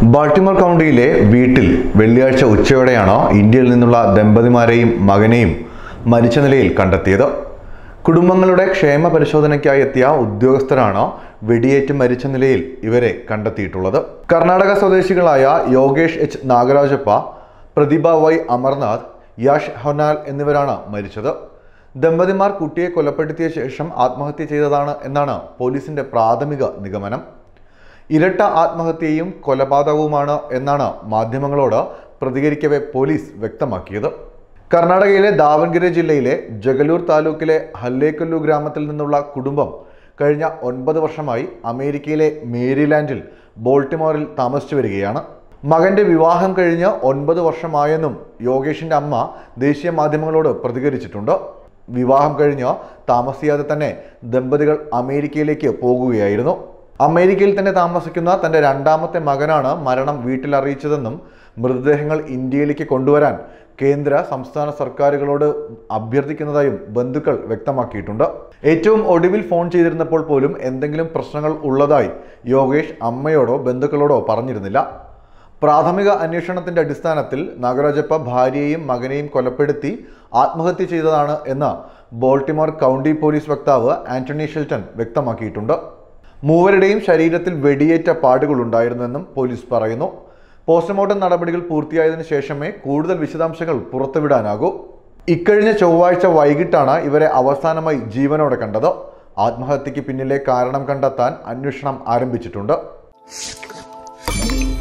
Baltimore കൗണ്ടിയിലെ വീട്ടിൽ വെള്ളിയാഴ്ച ഉച്ചയോടെയാണ് ഇന്ത്യയിൽ നിന്നുള്ള ദമ്പതിമാരെയും മകനെയും മരിച്ച നിലയിൽ കണ്ടെത്തിയത് കുടുംബങ്ങളുടെ ക്ഷേമ പരിശോധനയ്ക്കായി എത്തിയ ഉദ്യോഗസ്ഥരാണ് വെടിയേറ്റ് മരിച്ച നിലയിൽ ഇവരെ കണ്ടെത്തിയിട്ടുള്ളത് കർണാടക സ്വദേശികളായ യോഗേഷ് എച്ച് നാഗരാജപ്പ പ്രതിഭ വൈ അമർനാഥ് യാഷ് ഹൊനാൽ എന്നിവരാണ് മരിച്ചത് ദമ്പതിമാർ കുട്ടിയെ കൊലപ്പെടുത്തിയ ശേഷം ആത്മഹത്യ ചെയ്തതാണ് എന്നാണ് പോലീസിന്റെ പ്രാഥമിക നിഗമനം ഇരട്ട ആത്മഹത്യയും കൊലപാതകവുമാണ് എന്നാണ് മാധ്യമങ്ങളോട് പ്രതികരിക്കവെ പോലീസ് വ്യക്തമാക്കിയത് കർണാടകയിലെ ദാവൺഗിരി ജില്ലയിലെ ജഗലൂർ താലൂക്കിലെ ഹല്ലേക്കല്ലു ഗ്രാമത്തിൽ നിന്നുള്ള കുടുംബം കഴിഞ്ഞ ഒൻപത് വർഷമായി അമേരിക്കയിലെ മേരിലാൻഡിൽ ബോൾട്ടിമോറിൽ താമസിച്ചു വരികയാണ് മകന്റെ വിവാഹം കഴിഞ്ഞ് ഒൻപത് വർഷമായെന്നും യോഗേഷിന്റെ അമ്മ ദേശീയ മാധ്യമങ്ങളോട് പ്രതികരിച്ചിട്ടുണ്ട് വിവാഹം കഴിഞ്ഞ് താമസിയാതെ തന്നെ ദമ്പതികൾ അമേരിക്കയിലേക്ക് പോകുകയായിരുന്നു അമേരിക്കയിൽ തന്നെ താമസിക്കുന്ന തന്റെ രണ്ടാമത്തെ മകനാണ് മരണം വീട്ടിൽ അറിയിച്ചതെന്നും മൃതദേഹങ്ങൾ ഇന്ത്യയിലേക്ക് കൊണ്ടുവരാൻ കേന്ദ്ര സംസ്ഥാന സർക്കാരുകളോട് അഭ്യർത്ഥിക്കുന്നതായും ബന്ധുക്കൾ വ്യക്തമാക്കിയിട്ടുണ്ട് ഏറ്റവും ഒടുവിൽ ഫോൺ ചെയ്തിരുന്നപ്പോൾ പോലും എന്തെങ്കിലും പ്രശ്നങ്ങൾ ഉള്ളതായി യോഗേഷ് അമ്മയോടോ ബന്ധുക്കളോടോ പറഞ്ഞിരുന്നില്ല പ്രാഥമിക അന്വേഷണത്തിന്റെ അടിസ്ഥാനത്തിൽ നാഗരാജപ്പ ഭാര്യയെയും മകനെയും കൊലപ്പെടുത്തി ആത്മഹത്യ ചെയ്തതാണ് എന്ന് ബോൾട്ടിമോർ കൗണ്ടി പോലീസ് വക്താവ് ആന്റണി ഷിൽട്ടൺ വ്യക്തമാക്കിയിട്ടുണ്ട് മൂവരുടെയും ശരീരത്തിൽ വെടിയേറ്റ പാടുകളുണ്ടായിരുന്നെന്നും പോലീസ് പറയുന്നു പോസ്റ്റ്മോർട്ടം നടപടികൾ പൂർത്തിയായതിനു ശേഷമേ കൂടുതൽ വിശദാംശങ്ങൾ പുറത്തുവിടാനാകൂ ഇക്കഴിഞ്ഞ ചൊവ്വാഴ്ച വൈകിട്ടാണ് ഇവരെ അവസാനമായി ജീവനോടെ കണ്ടത് ആത്മഹത്യക്ക് പിന്നിലെ കാരണം കണ്ടെത്താൻ അന്വേഷണം ആരംഭിച്ചിട്ടുണ്ട്